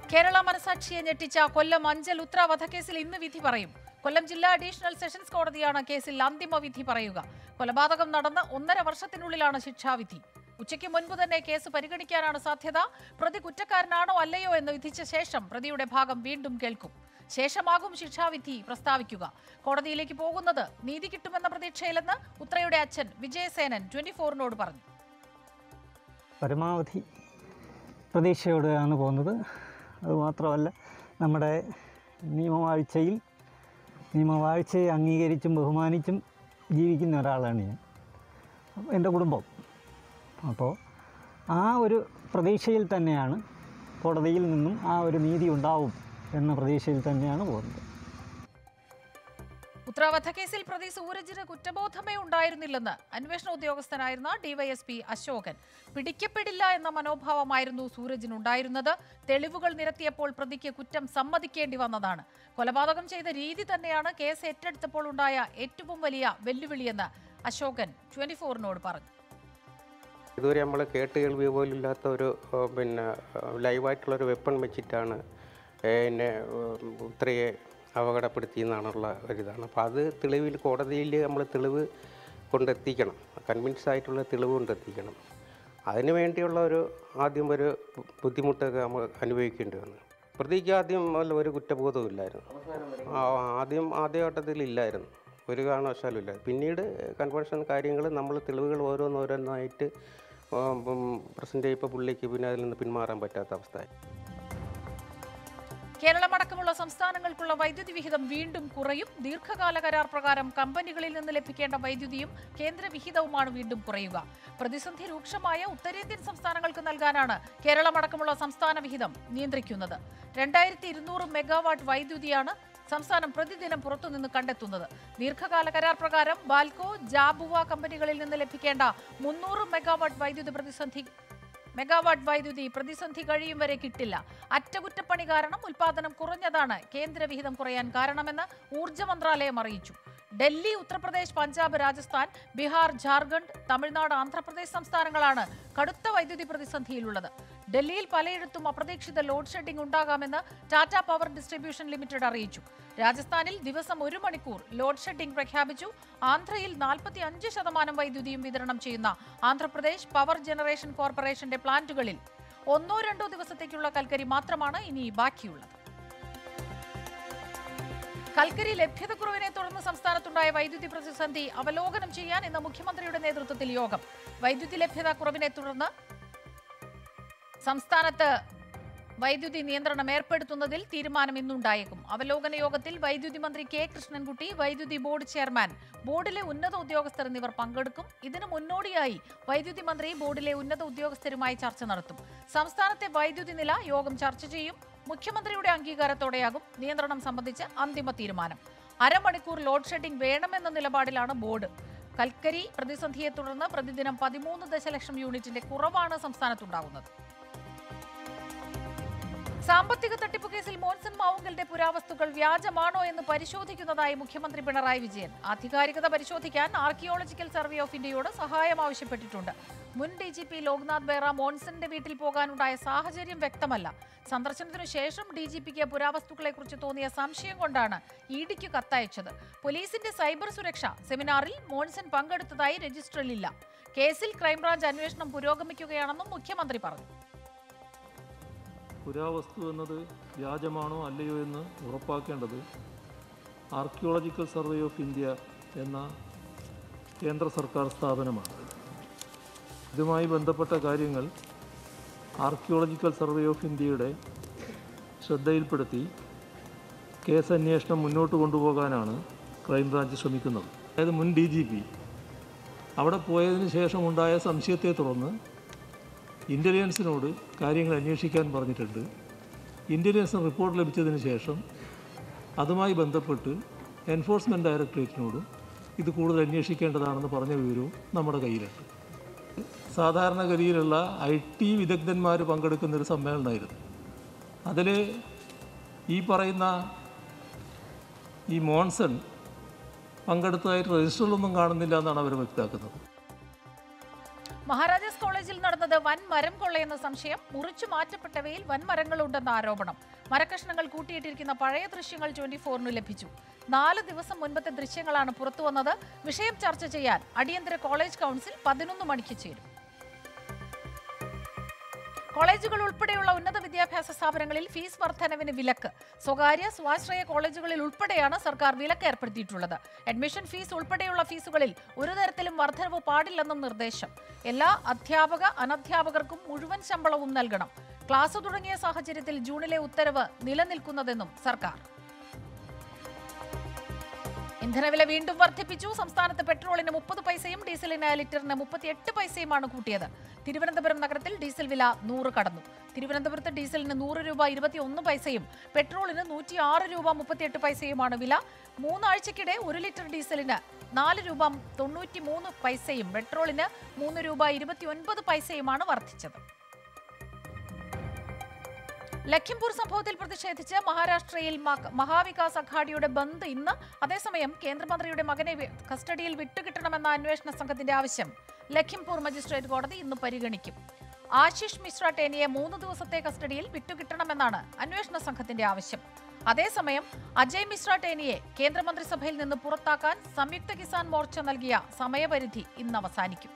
കേരള മനസാക്ഷിയെ ഞെട്ടിച്ച കൊല്ലം അഞ്ചൽ ഉത്ര വധക്കേസിൽ ഇന്ന് വിധി പറയും കൊല്ലം ജില്ലാ അഡീഷണൽ സെഷൻസ് കോടതിയാണ് കേസിൽ അന്തിമ വിധി പറയുക കൊലപാതകം നടന്ന് ഒന്നര വർഷത്തിനുള്ളിലാണ് ശിക്ഷാവിധി ഉച്ചയ്ക്ക് മുൻപ് തന്നെ കേസ് പരിഗണിക്കാനാണ് സാധ്യത പ്രതി കുറ്റക്കാരനാണോ അല്ലയോ എന്ന് വിധിച്ച ശേഷം പ്രതിയുടെ ഭാഗം വീണ്ടും കേൾക്കും ശേഷമാകും ശിക്ഷാവിധി പ്രസ്താവിക്കുക കോടതിയിലേക്ക് പോകുന്നത് നീതി കിട്ടുമെന്ന പ്രതീക്ഷയിലെന്ന് ഉത്രയുടെ അച്ഛൻ വിജയസേനൻ ട്വന്റി ഫോറിനോട് പറഞ്ഞു പരമാവധി പ്രതീക്ഷയോടെയാണ് പോകുന്നത് അതുമാത്രമല്ല നമ്മുടെ നിയമവാഴ്ചയിൽ നിയമവാഴ്ചയെ അംഗീകരിച്ചും ബഹുമാനിച്ചും ജീവിക്കുന്ന ഒരാളാണ് ഞാൻ എൻ്റെ കുടുംബം അപ്പോൾ ആ ഒരു പ്രതീക്ഷയിൽ തന്നെയാണ് കോടതിയിൽ നിന്നും ആ ഒരു നീതി ഉണ്ടാവും എന്ന പ്രതീക്ഷയിൽ തന്നെയാണ് പോകുന്നത് ഉത്ര വധക്കേസിൽ പ്രതി സൂരജിന് കുറ്റബോധമേ ഉണ്ടായിരുന്നില്ലെന്ന് അന്വേഷണ ഉദ്യോഗസ്ഥനായിരുന്ന ഡിവൈഎസ്പി അശോകൻ പിടിക്കപ്പെടില്ല എന്ന മനോഭാവമായിരുന്നു സൂരജിനുണ്ടായിരുന്നത് തെളിവുകൾ നിരത്തിയപ്പോൾ പ്രതിക്ക് കുറ്റം സമ്മതിക്കേണ്ടി വന്നതാണ് കൊലപാതകം ചെയ്ത രീതി തന്നെയാണ് കേസ് ഏറ്റെടുത്തപ്പോൾ ഉണ്ടായ ഏറ്റവും വലിയ വെല്ലുവിളിയെന്ന് അശോകൻ ട്വന്റി ഫോറിനോട് പറഞ്ഞു ഇതുവരെ നമ്മൾ കേട്ട് കേൾവി പോലും ഇല്ലാത്ത ഒരു ഏഹ്, പിന്നെ ഏഹ്, ലൈവായിട്ടുള്ളൊരു വെപ്പൺ വെച്ചിട്ടാണ് എന്നെ ഏഹ്, ഉത്രയെ അപകടപ്പെടുത്തി എന്നാണുള്ള ഒരിതാണ് അപ്പോൾ അത് തെളിവിൽ കോടതിയിൽ നമ്മൾ തെളിവ് കൊണ്ടെത്തിക്കണം കൺവിൻസ് ആയിട്ടുള്ള തെളിവ് കൊണ്ടെത്തിക്കണം അതിന് വേണ്ടിയുള്ള ഒരു ആദ്യം ഒരു ബുദ്ധിമുട്ടൊക്കെ നമ്മൾ അനുഭവിക്കേണ്ടി വന്നു പ്രതിക്ക് ആദ്യം വല്ല ഒരു കുറ്റബോധവും ഇല്ലായിരുന്നു ആ, ആദ്യം ആദ്യഘട്ടത്തിൽ ഇല്ലായിരുന്നു ഒരു കാരണവശാലും ഇല്ല പിന്നീട് കൺവെൻഷൻ കാര്യങ്ങൾ നമ്മൾ തെളിവുകൾ ഓരോന്നോരോന്നായിട്ട് പ്രസൻറ്റ് ചെയ്യുമ്പോൾ പുള്ളിക്ക് പിന്നെ അതിൽ നിന്ന് പിന്മാറാൻ പറ്റാത്ത അവസ്ഥയായി കേരളമടക്കമുള്ള സംസ്ഥാനങ്ങൾക്കുള്ള വൈദ്യുതി വിഹിതം വീണ്ടും കുറയും ദീർഘകാല കരാർ പ്രകാരം കമ്പനികളിൽ നിന്ന് ലഭിക്കേണ്ട വൈദ്യുതിയും കേന്ദ്ര വിഹിതവുമാണ് വീണ്ടും കുറയുക പ്രതിസന്ധി രൂക്ഷമായ ഉത്തരേന്ത്യൻ സംസ്ഥാനങ്ങൾക്ക് നൽകാനാണ് കേരളമടക്കമുള്ള സംസ്ഥാന വിഹിതം നിയന്ത്രിക്കുന്നത് രണ്ടായിരത്തി ഇരുന്നൂറ് മെഗാവാട്ട് വൈദ്യുതിയാണ് സംസ്ഥാനം പ്രതിദിനം പുറത്തുനിന്ന് കണ്ടെത്തുന്നത് ദീർഘകാല കരാർ പ്രകാരം ബാൽക്കോ ജാബുവ കമ്പനികളിൽ നിന്ന് ലഭിക്കേണ്ട മുന്നൂറ് മെഗാവാട്ട് വൈദ്യുതി പ്രതിസന്ധി മെഗാവാട്ട് വൈദ്യുതി പ്രതിസന്ധി കഴിയും വരെ കിട്ടില്ല അറ്റകുറ്റപ്പണി കാരണം ഉൽപാദനം കുറഞ്ഞതാണ് കേന്ദ്ര വിഹിതം കുറയാൻ കാരണമെന്ന് ഊർജ്ജ മന്ത്രാലയം അറിയിച്ചു ഡൽഹി ഉത്തർപ്രദേശ് പഞ്ചാബ് രാജസ്ഥാൻ ബീഹാർ ജാർഖണ്ഡ് തമിഴ്നാട് ആന്ധ്രാപ്രദേശ് സംസ്ഥാനങ്ങളാണ് കടുത്ത വൈദ്യുതി പ്രതിസന്ധിയിലുള്ളത് ഡൽഹിയിൽ പലയിടത്തും അപ്രതീക്ഷിത ലോഡ് ഷെഡിംഗ് ഉണ്ടാകാമെന്ന് ടാറ്റ പവർ ഡിസ്ട്രിബ്യൂഷൻ ലിമിറ്റഡ് അറിയിച്ചു രാജസ്ഥാനിൽ ദിവസം ഒരു മണിക്കൂർ ലോഡ് ഷെഡിംഗ് പ്രഖ്യാപിച്ചു ആന്ധ്രയിൽ നാൽപ്പത്തി അഞ്ച് ശതമാനം വൈദ്യുതിയും വിതരണം ചെയ്യുന്ന ആന്ധ്രാപ്രദേശ് പവർ ജനറേഷൻ കോർപ്പറേഷന്റെ പ്ലാന്റുകളിൽ ഒന്നോ രണ്ടോ ദിവസത്തേക്കുള്ള കൽക്കരി മാത്രമാണ് ഇനി ബാക്കിയുള്ളത് കൽക്കരി ലഭ്യതക്കുറവിനെ തുടർന്ന് സംസ്ഥാനത്തുണ്ടായ വൈദ്യുതി പ്രതിസന്ധി അവലോകനം ചെയ്യാൻ ഇന്ന് മുഖ്യമന്ത്രിയുടെ നേതൃത്വത്തിൽ യോഗം വൈദ്യുതി ലഭ്യത കുറവിനെ തുടർന്ന് സംസ്ഥാനത്ത് വൈദ്യുതി നിയന്ത്രണം ഏർപ്പെടുത്തുന്നതിൽ തീരുമാനം ഇന്നുണ്ടായേക്കും അവലോകന യോഗത്തിൽ വൈദ്യുതി മന്ത്രി കെ കൃഷ്ണൻകുട്ടി വൈദ്യുതി ബോർഡ് ചെയർമാൻ ബോർഡിലെ ഉന്നത ഉദ്യോഗസ്ഥർ എന്നിവർ പങ്കെടുക്കും ഇതിനു മുന്നോടിയായി വൈദ്യുതി മന്ത്രി ബോർഡിലെ ഉന്നത ഉദ്യോഗസ്ഥരുമായി ചർച്ച നടത്തും സംസ്ഥാനത്തെ വൈദ്യുതി നില യോഗം ചർച്ച ചെയ്യും മുഖ്യമന്ത്രിയുടെ അംഗീകാരത്തോടെയാകും നിയന്ത്രണം സംബന്ധിച്ച് അന്തിമ തീരുമാനം അരമണിക്കൂർ ലോഡ് ഷെഡിംഗ് വേണമെന്ന നിലപാടിലാണ് ബോർഡ് കൽക്കരി പ്രതിസന്ധിയെ തുടർന്ന് പ്രതിദിനം പതിമൂന്ന് ദശലക്ഷം യൂണിറ്റിന്റെ കുറവാണ് സംസ്ഥാനത്തുണ്ടാകുന്നത് സാമ്പത്തിക തട്ടിപ്പ് കേസിൽ മോൻസൺ മാവുങ്കലിന്റെ പുരാവസ്തുക്കൾ വ്യാജമാണോ എന്ന് പരിശോധിക്കുന്നതായി മുഖ്യമന്ത്രി പിണറായി വിജയൻ ആധികാരികത പരിശോധിക്കാൻ ആർക്കിയോളജിക്കൽ സർവേ ഓഫ് ഇന്ത്യയോട് സഹായം ആവശ്യപ്പെട്ടിട്ടുണ്ട് മുൻ D G P Loknath Behera മോൻസന്റെ വീട്ടിൽ പോകാനുണ്ടായ സാഹചര്യം വ്യക്തമല്ല സന്ദർശനത്തിനു ശേഷം ഡി ജി പിക്ക് പുരാവസ്തുക്കളെക്കുറിച്ച് തോന്നിയ സംശയം കൊണ്ടാണ് ഇ ഡിക്ക് കത്തയച്ചത് പോലീസിന്റെ സൈബർ സുരക്ഷ സെമിനാറിൽ മോൻസൺ പങ്കെടുത്തതായി രജിസ്റ്ററിലില്ല കേസിൽ ക്രൈംബ്രാഞ്ച് അന്വേഷണം പുരോഗമിക്കുകയാണെന്നും മുഖ്യമന്ത്രി പറഞ്ഞു പുരാവസ്തു എന്നത് വ്യാജമാണോ അല്ലയോ എന്ന് ഉറപ്പാക്കേണ്ടത് ആർക്കിയോളജിക്കൽ സർവേ ഓഫ് ഇന്ത്യ എന്ന കേന്ദ്ര സർക്കാർ സ്ഥാപനമാണ് ഇതുമായി ബന്ധപ്പെട്ട കാര്യങ്ങൾ ആർക്കിയോളജിക്കൽ സർവേ ഓഫ് ഇന്ത്യയുടെ ശ്രദ്ധയിൽപ്പെടുത്തി കേസ് അന്വേഷണം മുന്നോട്ട് കൊണ്ടുപോകാനാണ് ക്രൈംബ്രാഞ്ച് ശ്രമിക്കുന്നത് അതായത് മുൻ ഡി ജി പി അവിടെ പോയതിന് ശേഷമുണ്ടായ സംശയത്തെ തുടർന്ന് ഇൻ്റലിജൻസിനോട് കാര്യങ്ങൾ അന്വേഷിക്കാൻ പറഞ്ഞിട്ടുണ്ട് ഇൻ്റലിജൻസിന് റിപ്പോർട്ട് ലഭിച്ചതിന് ശേഷം അതുമായി ബന്ധപ്പെട്ട് എൻഫോഴ്സ്മെൻറ്റ് ഡയറക്ടറേറ്റിനോടും ഇത് കൂടുതൽ അന്വേഷിക്കേണ്ടതാണെന്ന് പറഞ്ഞ വിവരവും നമ്മുടെ കയ്യിലുണ്ട് സാധാരണഗതിയിലുള്ള ഐ ടി വിദഗ്ധന്മാർ പങ്കെടുക്കുന്ന ഒരു സമ്മേളനമായിരുന്നു അതിൽ ഈ പറയുന്ന ഈ മോൺസൺ പങ്കെടുത്തതായിട്ട് രജിസ്റ്ററിലൊന്നും കാണുന്നില്ല എന്നാണ് അവർ വ്യക്തമാക്കുന്നത് മഹാരാജാസ് കോളേജിൽ നടന്നത് വൻ മരം കൊള്ളയെന്ന സംശയം മുറിച്ചു മാറ്റപ്പെട്ടവയിൽ വൻ മരങ്ങളുണ്ടെന്ന ആരോപണം മരക്കഷ്ണങ്ങൾ കൂട്ടിയിട്ടിരിക്കുന്ന പഴയ ദൃശ്യങ്ങൾ ട്വന്റി ഫോറിന് ലഭിച്ചു നാല് ദിവസം മുൻപത്തെ ദൃശ്യങ്ങളാണ് പുറത്തുവന്നത് വിഷയം ചർച്ച ചെയ്യാൻ അടിയന്തര കോളേജ് കൗൺസിൽ പതിനൊന്ന് മണിക്ക് ചേരും കോളേജുകൾ ഉൾപ്പെടെയുള്ള ഉന്നത വിദ്യാഭ്യാസ സ്ഥാപനങ്ങളിൽ ഫീസ് വർധനവിന് വിലക്ക് സ്വകാര്യ സ്വാശ്രയ കോളേജുകളിൽ ഉൾപ്പെടെയാണ് സർക്കാർ വിലക്ക് ഏർപ്പെടുത്തിയിട്ടുള്ളത് അഡ്മിഷൻ ഫീസ് ഉൾപ്പെടെയുള്ള ഫീസുകളിൽ ഒരു തരത്തിലും വർധനവ് പാടില്ലെന്നും നിർദ്ദേശം എല്ലാ അധ്യാപക അനധ്യാപകർക്കും മുഴുവൻ ശമ്പളവും നൽകണം ക്ലാസ് തുടങ്ങിയ സാഹചര്യത്തിൽ ജൂണിലെ ഉത്തരവ് നിലനിൽക്കുന്നതെന്നും സർക്കാർ ഇന്ധനവില വീണ്ടും വർദ്ധിപ്പിച്ചു സംസ്ഥാനത്ത് പെട്രോളിന് മുപ്പത് പൈസയും ഡീസലിന് ലിറ്ററിന് മുപ്പത്തിയെട്ട് പൈസയുമാണ് കൂട്ടിയത് തിരുവനന്തപുരം നഗരത്തിൽ ഡീസൽ വില നൂറ് കടന്നു തിരുവനന്തപുരത്ത് ഡീസലിന് നൂറ് രൂപ ഇരുപത്തിയൊന്ന് പൈസയും പെട്രോളിന് നൂറ്റി ആറ് രൂപ മുപ്പത്തിയെട്ട് പൈസയുമാണ് വില മൂന്നാഴ്ചക്കിടെ ഒരു ലിറ്റർ ഡീസലിന് നാല് രൂപ തൊണ്ണൂറ്റി മൂന്ന് പൈസയും പെട്രോളിന് മൂന്ന് രൂപ ഇരുപത്തിയൊൻപത് പൈസയുമാണ് വർദ്ധിച്ചത് ലഖിംപൂർ സംഭവത്തിൽ പ്രതിഷേധിച്ച് മഹാരാഷ്ട്രയിൽ മക- മഹാവികാസ് അഘാഡിയുടെ ബന്ദ് ഇന്ന് അതേസമയം കേന്ദ്രമന്ത്രിയുടെ മകനെ വി- കസ്റ്റഡിയിൽ വിട്ടുകിട്ടണമെന്ന അന്വേഷണ സംഘത്തിന്റെ ആവശ്യം ലഖിംപൂർ മജിസ്ട്രേറ്റ് കോടതി ഇന്ന് പരിഗണിക്കും ആശിഷ് മിശ്ര ടേനിയെ മൂന്ന് ദിവസത്തെ കസ്റ്റഡിയിൽ വിട്ടുകിട്ടണമെന്നാണ് അന്വേഷണ സംഘത്തിന്റെ ആവശ്യം അതേസമയം അജയ് മിശ്ര ടേനിയെ കേന്ദ്രമന്ത്രിസഭയിൽ നിന്ന് പുറത്താക്കാൻ സംയുക്ത കിസാൻ മോർച്ച നൽകിയ സമയപരിധി ഇന്ന് അവസാനിക്കും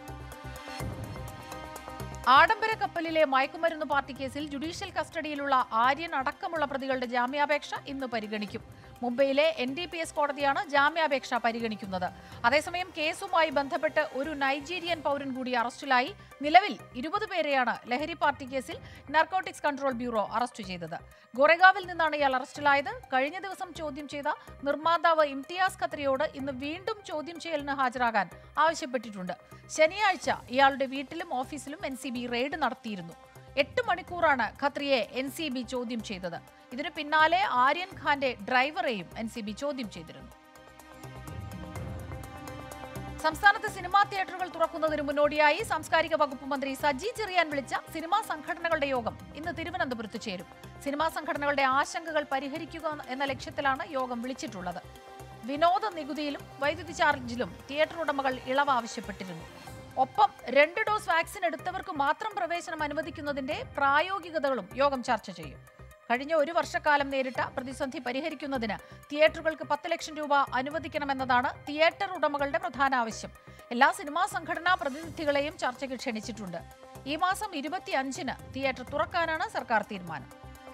ആഡംബര കപ്പലിലെ മയക്കുമരുന്ന് പാർട്ടി കേസിൽ ജുഡീഷ്യൽ കസ്റ്റഡിയിലുള്ള ആര്യൻ അടക്കമുള്ള പ്രതികളുടെ ജാമ്യാപേക്ഷ ഇന്ന് പരിഗണിക്കും മുംബൈയിലെ എൻ ഡി പി എസ് കോടതിയാണ് ജാമ്യാപേക്ഷ പരിഗണിക്കുന്നത് അതേസമയം കേസുമായി ബന്ധപ്പെട്ട് ഒരു നൈജീരിയൻ പൗരൻ കൂടി അറസ്റ്റിലായി നിലവിൽ ഇരുപത് പേരെയാണ് ലഹരി പാർട്ടി കേസിൽ നാർക്കോട്ടിക്സ് കൺട്രോൾ ബ്യൂറോ അറസ്റ്റ് ചെയ്തത് ഗോറെഗാവിൽ നിന്നാണ് ഇയാൾ അറസ്റ്റിലായത് കഴിഞ്ഞ ദിവസം ചോദ്യം ചെയ്ത നിർമ്മാതാവ് ഇംതിയാസ് ഖത്രിയോട് ഇന്ന് വീണ്ടും ചോദ്യം ചെയ്യലിന് ഹാജരാകാൻ ആവശ്യപ്പെട്ടിട്ടുണ്ട് ശനിയാഴ്ച ഇയാളുടെ വീട്ടിലും ഓഫീസിലും എൻ സി ബി റെയ്ഡ് നടത്തിയിരുന്നു എട്ട് മണിക്കൂറാണ് ഖത്രിയെ എൻ സി ബി ചോദ്യം ചെയ്തത് ഇതിനു പിന്നാലെ ആര്യൻ ഖാന്റെ ഡ്രൈവറെയും എൻ സി ബി ചോദ്യം ചെയ്തിരുന്നു സംസ്ഥാനത്ത് സിനിമാ തിയേറ്ററുകൾ തുറക്കുന്നതിന് മുന്നോടിയായി സാംസ്കാരിക വകുപ്പ് മന്ത്രി സജി ചെറിയാൻ വിളിച്ച സിനിമാ സംഘടനകളുടെ യോഗം ഇന്ന് തിരുവനന്തപുരത്ത് ചേരും സിനിമാ സംഘടനകളുടെ ആശങ്കകൾ പരിഹരിക്കുക എന്ന ലക്ഷ്യത്തിലാണ് യോഗം വിളിച്ചിട്ടുള്ളത് വിനോദ നികുതിയിലും വൈദ്യുതി ചാർജിലും തിയേറ്റർ ഉടമകൾ ഇളവ് ആവശ്യപ്പെട്ടിരുന്നു ഒപ്പം രണ്ട് ഡോസ് വാക്സിൻ എടുത്തവർക്ക് മാത്രം പ്രവേശനം അനുവദിക്കുന്നതിന്റെ പ്രായോഗികതകളും യോഗം ചർച്ച ചെയ്യും കഴിഞ്ഞ ഒരു വർഷക്കാലം നേരിട്ട പ്രതിസന്ധി പരിഹരിക്കുന്നതിന് തിയേറ്ററുകൾക്ക് പത്ത് ലക്ഷം രൂപ അനുവദിക്കണമെന്നതാണ് തിയേറ്റർ ഉടമകളുടെ പ്രധാന ആവശ്യം എല്ലാ സിനിമാ സംഘടനാ പ്രതിനിധികളെയും ചർച്ചയ്ക്ക് ക്ഷണിച്ചിട്ടുണ്ട് ഈ മാസം ഇരുപത്തിയഞ്ചിന് തിയേറ്റർ തുറക്കാനാണ് സർക്കാർ തീരുമാനം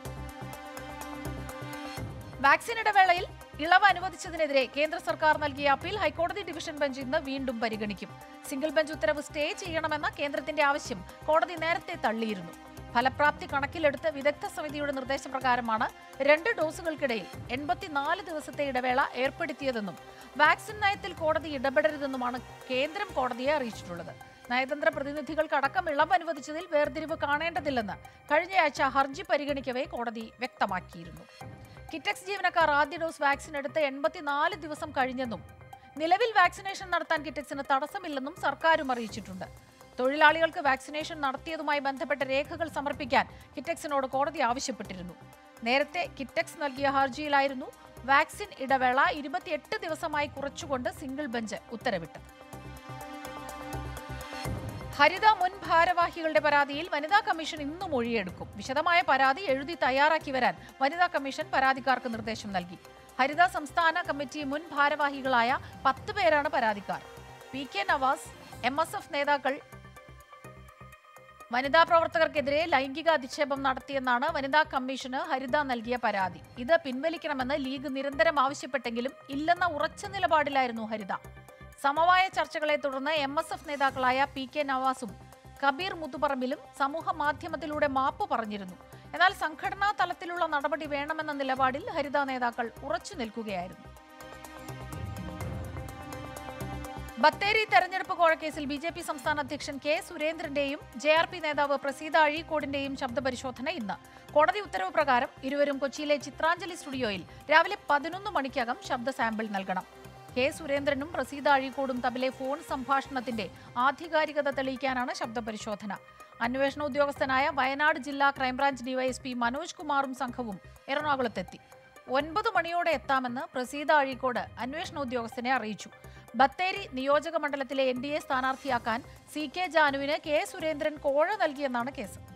വാക്സിൻ ഇടവേളയിൽ ഇളവ് അനുവദിച്ചതിനെതിരെ കേന്ദ്ര സർക്കാർ നൽകിയ അപ്പീൽ ഹൈക്കോടതി ഡിവിഷൻ ബെഞ്ച് ഇന്ന് വീണ്ടും പരിഗണിക്കും സിംഗിൾ ബെഞ്ച് ഉത്തരവ് സ്റ്റേ ചെയ്യണമെന്ന കേന്ദ്രത്തിന്റെ ആവശ്യം കോടതി നേരത്തെ തള്ളിയിരുന്നു ഫലപ്രാപ്തി കണക്കിലെടുത്ത് വിദഗ്ധ സമിതിയുടെ നിർദ്ദേശപ്രകാരമാണ് രണ്ട് ഡോസുകൾക്കിടയിൽ എൺപത്തിനാല് ദിവസത്തെ ഇടവേള ഏർപ്പെടുത്തിയതെന്നും വാക്സിൻ നയത്തിൽ കോടതി ഇടപെടരുതെന്നുമാണ് കേന്ദ്രം കോടതിയെ അറിയിച്ചിട്ടുള്ളത് നയതന്ത്ര പ്രതിനിധികൾക്കടക്കം ഇളവ് അനുവദിച്ചതിൽ വേർതിരിവ് കാണേണ്ടതില്ലെന്ന് കഴിഞ്ഞയാഴ്ച ഹർജി പരിഗണിക്കവേ കോടതി വ്യക്തമാക്കിയിരുന്നു കിറ്റക്സ് ജീവനക്കാർ ആദ്യ ഡോസ് വാക്സിൻ എടുത്ത് എൺപത്തിനാല് ദിവസം കഴിഞ്ഞെന്നും നിലവിൽ വാക്സിനേഷൻ നടത്താൻ കിറ്റക്സിന് തടസ്സമില്ലെന്നും സർക്കാരും അറിയിച്ചിട്ടുണ്ട് തൊഴിലാളികൾക്ക് വാക്സിനേഷൻ നടത്തിയതുമായി ബന്ധപ്പെട്ട രേഖകൾ സമർപ്പിക്കാൻ കിറ്റക്സിനോട് കോടതി ആവശ്യപ്പെട്ടിരുന്നു നേരത്തെ കിറ്റക്സ് നൽകിയ ഹർജിയിലായിരുന്നു വാക്സിൻ ഇടവേള ഇരുപത്തിയെട്ട് ദിവസമായി കുറച്ചുകൊണ്ട് സിംഗിൾ ബെഞ്ച് ഉത്തരവിട്ടത് ഹരിത മുൻ ഭാരവാഹികളുടെ പരാതിയിൽ വനിതാ കമ്മീഷൻ ഇന്ന് മൊഴിയെടുക്കും വിശദമായ പരാതി എഴുതി തയ്യാറാക്കി വരാൻ വനിതാ കമ്മീഷൻ പരാതിക്കാർക്ക് നിർദ്ദേശം നൽകി ഹരിത സംസ്ഥാന കമ്മിറ്റി മുൻ ഭാരവാഹികളായ പത്ത് പേരാണ് പരാതിക്കാർ P K Navas M S F നേതാക്കൾ വനിതാ പ്രവർത്തകർക്കെതിരെ ലൈംഗിക അധിക്ഷേപം നടത്തിയെന്നാണ് വനിതാ കമ്മീഷന് ഹരിത നൽകിയ പരാതി ഇത് പിൻവലിക്കണമെന്ന് ലീഗ് നിരന്തരം ആവശ്യപ്പെട്ടെങ്കിലും ഇല്ലെന്ന ഉറച്ച നിലപാടിലായിരുന്നു ഹരിത സമവായ ചർച്ചകളെ തുടർന്ന് എം എസ് എഫ് നേതാക്കളായ പി കെ നവാസും കബീർ മുത്തുപറമ്പിലും സമൂഹ മാധ്യമത്തിലൂടെ മാപ്പ് പറഞ്ഞിരുന്നു എന്നാൽ സംഘടനാ തലത്തിലുള്ള നടപടി വേണമെന്ന നിലപാടിൽ ഹരിത നേതാക്കൾ ഉറച്ചു നിൽക്കുകയായിരുന്നു ബത്തേരി തെരഞ്ഞെടുപ്പ് കോഴക്കേസിൽ ബി ജെ പി സംസ്ഥാന അധ്യക്ഷൻ കെ സുരേന്ദ്രന്റെയും ജെ ആർ പി നേതാവ് പ്രസീത അഴീക്കോടിന്റെയും ശബ്ദപരിശോധന ഇന്ന് കോടതി ഉത്തരവ് പ്രകാരം ഇരുവരും കൊച്ചിയിലെ ചിത്രാഞ്ജലി സ്റ്റുഡിയോയിൽ രാവിലെ പതിനൊന്ന് മണിക്കകം ശബ്ദ സാമ്പിൾ നൽകണം കെ സുരേന്ദ്രനും പ്രസീത അഴീക്കോടും തമ്മിലെ ഫോൺ സംഭാഷണത്തിന്റെ ആധികാരികത തെളിയിക്കാനാണ് ശബ്ദപരിശോധന അന്വേഷണ ഉദ്യോഗസ്ഥനായ വയനാട് ജില്ലാ ക്രൈംബ്രാഞ്ച് ഡിവൈഎസ്പി മനോജ് കുമാറും സംഘവും എറണാകുളത്തെത്തി ഒൻപത് മണിയോടെ എത്താമെന്ന് പ്രസീത അഴീക്കോട് അന്വേഷണ ഉദ്യോഗസ്ഥനെ അറിയിച്ചു ബത്തേരി നിയോജക മണ്ഡലത്തിലെ എൻ ഡി എ സ്ഥാനാർത്ഥിയാക്കാൻ സി കെ ജാനുവിന് കെ സുരേന്ദ്രൻ കോഴ നൽകിയെന്നാണ് കേസ്